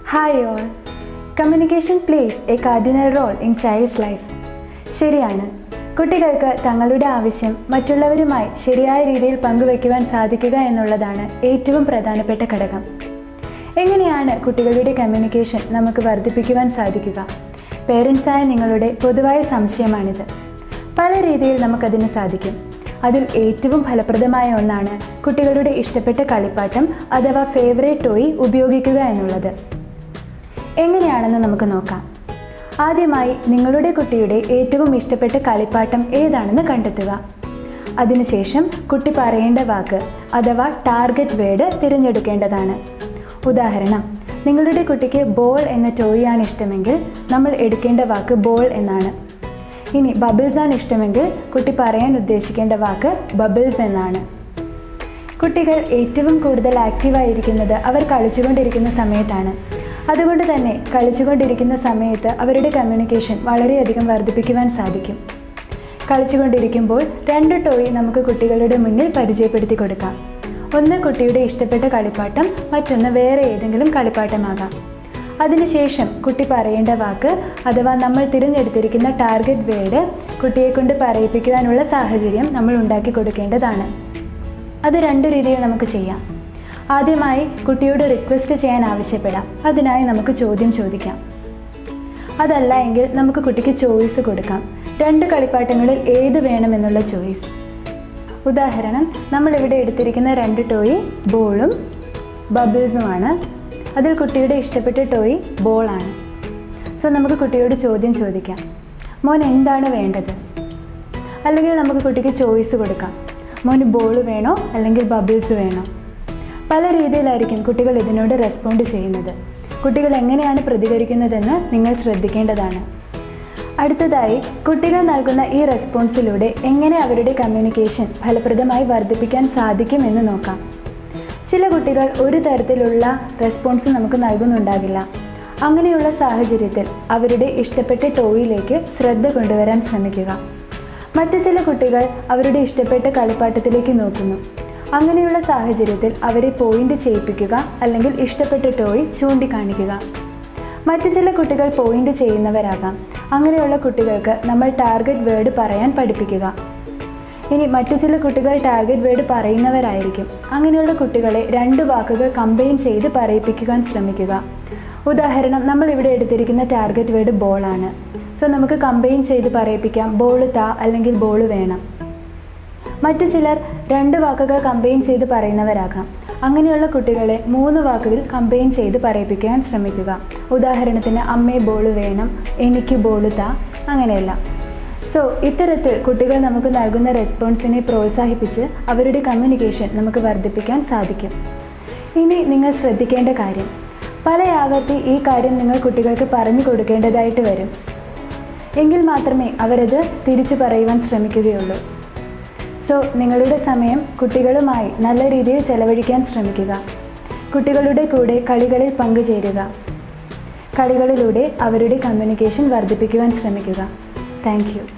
hi all communication plays a cardinal role in child's life ശരിയാണ് കുട്ടികൾക്ക് തങ്ങളുടെ ആവശ്യം മറ്റുള്ളവരുമായി ശരിയായ രീതിയിൽ പങ്കുവയ്ക്കുവാൻ സാധിക്കുക എന്നുള്ളതാണ് ഏറ്റവും പ്രധാനപ്പെട്ട ഘടകം എങ്ങനെയാണ് കുട്ടികളുടെ കമ്മ്യൂണിക്കേഷൻ നമുക്ക് വർദ്ധിപ്പിക്കുവാൻ സാധിക്കുക പേരൻസായ നിങ്ങളുടെ പൊതുവായ സംശയമാണിത് പല രീതിയിൽ നമുക്കതിന് സാധിക്കും അതിൽ ഏറ്റവും ഫലപ്രദമായ ഒന്നാണ് കുട്ടികളുടെ ഇഷ്ടപ്പെട്ട കളിപ്പാട്ടം അഥവാ ഫേവറേറ്റ് ടോയ് ഉപയോഗിക്കുക എന്നുള്ളത് എങ്ങനെയാണെന്ന് നമുക്ക് നോക്കാം ആദ്യമായി നിങ്ങളുടെ കുട്ടിയുടെ ഏറ്റവും ഇഷ്ടപ്പെട്ട കളിപ്പാട്ടം ഏതാണെന്ന് കണ്ടെത്തുക അതിനുശേഷം കുട്ടി പറയേണ്ട വാക്ക് അഥവാ ടാർഗറ്റ് വേർഡ് തിരഞ്ഞെടുക്കേണ്ടതാണ് ഉദാഹരണം നിങ്ങളുടെ കുട്ടിക്ക് ബോൾ എന്ന ടോയാണ് ഇഷ്ടമെങ്കിൽ നമ്മൾ എടുക്കേണ്ട വാക്ക് ബോൾ എന്നാണ് ഇനി ബബിൾസ് ആണ് ഇഷ്ടമെങ്കിൽ കുട്ടി പറയാൻ ഉദ്ദേശിക്കേണ്ട വാക്ക് ബബിൾസ് എന്നാണ് കുട്ടികൾ ഏറ്റവും കൂടുതൽ ആക്റ്റീവായിരിക്കുന്നത് അവർ കളിച്ചുകൊണ്ടിരിക്കുന്ന സമയത്താണ് അതുകൊണ്ട് തന്നെ കളിച്ചുകൊണ്ടിരിക്കുന്ന സമയത്ത് അവരുടെ കമ്മ്യൂണിക്കേഷൻ വളരെയധികം വർദ്ധിപ്പിക്കുവാൻ സാധിക്കും കളിച്ചുകൊണ്ടിരിക്കുമ്പോൾ രണ്ട് ടോയ് നമുക്ക് കുട്ടികളുടെ മുന്നിൽ പരിചയപ്പെടുത്തി കൊടുക്കാം ഒന്ന് കുട്ടിയുടെ ഇഷ്ടപ്പെട്ട കളിപ്പാട്ടം മറ്റൊന്ന് വേറെ ഏതെങ്കിലും കളിപ്പാട്ടമാകാം അതിനുശേഷം കുട്ടി പറയേണ്ട വാക്ക് അഥവാ നമ്മൾ തിരഞ്ഞെടുത്തിരിക്കുന്ന ടാർഗറ്റ് വേർഡ് കുട്ടിയെ കൊണ്ട് പറയിപ്പിക്കുവാനുള്ള സാഹചര്യം നമ്മൾ ഉണ്ടാക്കി കൊടുക്കേണ്ടതാണ് അത് രണ്ട് രീതിയിൽ നമുക്ക് ചെയ്യാം ആദ്യമായി കുട്ടിയോട് റിക്വസ്റ്റ് ചെയ്യാൻ ആവശ്യപ്പെടാം അതിനായി നമുക്ക് ചോദ്യം ചോദിക്കാം അതല്ല എങ്കിൽ നമുക്ക് കുട്ടിക്ക് ചോയ്സ് കൊടുക്കാം രണ്ട് കളിപ്പാട്ടങ്ങളിൽ ഏത് വേണമെന്നുള്ള ചോയ്സ് ഉദാഹരണം നമ്മളിവിടെ എടുത്തിരിക്കുന്ന രണ്ട് ടോയ് ബോളും ബബിൾസുമാണ് അതിൽ കുട്ടിയുടെ ഇഷ്ടപ്പെട്ട ടോയ് ബോളാണ് സോ നമുക്ക് കുട്ടിയോട് ചോദ്യം ചോദിക്കാം മോൻ എന്താണ് വേണ്ടത് അല്ലെങ്കിൽ നമുക്ക് കുട്ടിക്ക് ചോയ്സ് കൊടുക്കാം മോന് ബോൾ വേണോ അല്ലെങ്കിൽ ബബിൾസ് വേണോ പല രീതിയിലായിരിക്കും കുട്ടികൾ ഇതിനോട് റെസ്പോണ്ട് ചെയ്യുന്നത് കുട്ടികൾ എങ്ങനെയാണ് പ്രതികരിക്കുന്നതെന്ന് നിങ്ങൾ ശ്രദ്ധിക്കേണ്ടതാണ് അടുത്തതായി കുട്ടികൾ നൽകുന്ന ഈ റെസ്പോൺസിലൂടെ എങ്ങനെ അവരുടെ കമ്മ്യൂണിക്കേഷൻ ഫലപ്രദമായി വർദ്ധിപ്പിക്കാൻ സാധിക്കും എന്ന് നോക്കാം ചില കുട്ടികൾ ഒരു തരത്തിലുള്ള റെസ്പോൺസ് നമുക്ക് നൽകുന്നുണ്ടാകില്ല അങ്ങനെയുള്ള സാഹചര്യത്തിൽ അവരുടെ ഇഷ്ടപ്പെട്ട ടോയിലേക്ക് ശ്രദ്ധ കൊണ്ടുവരാൻ ശ്രമിക്കുക മറ്റു ചില കുട്ടികൾ അവരുടെ ഇഷ്ടപ്പെട്ട കളിപ്പാട്ടത്തിലേക്ക് നോക്കുന്നു അങ്ങനെയുള്ള സാഹചര്യത്തിൽ അവരെ പോയിന്റ് ചെയ്യിപ്പിക്കുക അല്ലെങ്കിൽ ഇഷ്ടപ്പെട്ട ടോയ് ചൂണ്ടിക്കാണിക്കുക മറ്റു ചില കുട്ടികൾ പോയിന്റ് ചെയ്യുന്നവരാകാം അങ്ങനെയുള്ള കുട്ടികൾക്ക് നമ്മൾ ടാർഗറ്റ് വേർഡ് പറയാൻ പഠിപ്പിക്കുക ഇനി മറ്റു ചില കുട്ടികൾ ടാർഗറ്റ് വേർഡ് പറയുന്നവരായിരിക്കും അങ്ങനെയുള്ള കുട്ടികളെ രണ്ട് വാക്കുകൾ കമ്പൈൻ ചെയ്ത് പറയിപ്പിക്കുവാൻ ശ്രമിക്കുക ഉദാഹരണം നമ്മൾ ഇവിടെ എടുത്തിരിക്കുന്ന ടാർഗറ്റ് വേർഡ് ബോളാണ് സോ നമുക്ക് കമ്പൈൻ ചെയ്ത് പറയിപ്പിക്കാം ബോൾ താ അല്ലെങ്കിൽ ബോൾ വേണം മറ്റു ചിലർ രണ്ട് വാക്കുകൾ കമ്പൈൻ ചെയ്ത് പറയുന്നവരാകാം അങ്ങനെയുള്ള കുട്ടികളെ മൂന്ന് വാക്കുകൾ കമ്പൈൻ ചെയ്ത് പറയിപ്പിക്കാൻ ശ്രമിക്കുക ഉദാഹരണത്തിന് അമ്മേ ബോൾ വേണം എനിക്ക് ബോൾ താ അങ്ങനെയല്ല സോ ഇത്തരത്തിൽ കുട്ടികൾ നമുക്ക് നൽകുന്ന റെസ്പോൺസിനെ പ്രോത്സാഹിപ്പിച്ച് അവരുടെ കമ്മ്യൂണിക്കേഷൻ നമുക്ക് വർദ്ധിപ്പിക്കാൻ സാധിക്കും ഇനി നിങ്ങൾ ശ്രദ്ധിക്കേണ്ട കാര്യം പല ആവർത്തി ഈ കാര്യം നിങ്ങൾ കുട്ടികൾക്ക് പറഞ്ഞു കൊടുക്കേണ്ടതായിട്ട് വരും എങ്കിൽ മാത്രമേ അവരത് തിരിച്ചു പറയുവാൻ ശ്രമിക്കുകയുള്ളൂ സോ നിങ്ങളുടെ സമയം കുട്ടികളുമായി നല്ല രീതിയിൽ ചെലവഴിക്കാൻ ശ്രമിക്കുക കുട്ടികളുടെ കൂടെ കളികളിൽ പങ്കുചേരുക കളികളിലൂടെ അവരുടെ കമ്മ്യൂണിക്കേഷൻ വർദ്ധിപ്പിക്കുവാൻ ശ്രമിക്കുക താങ്ക് യു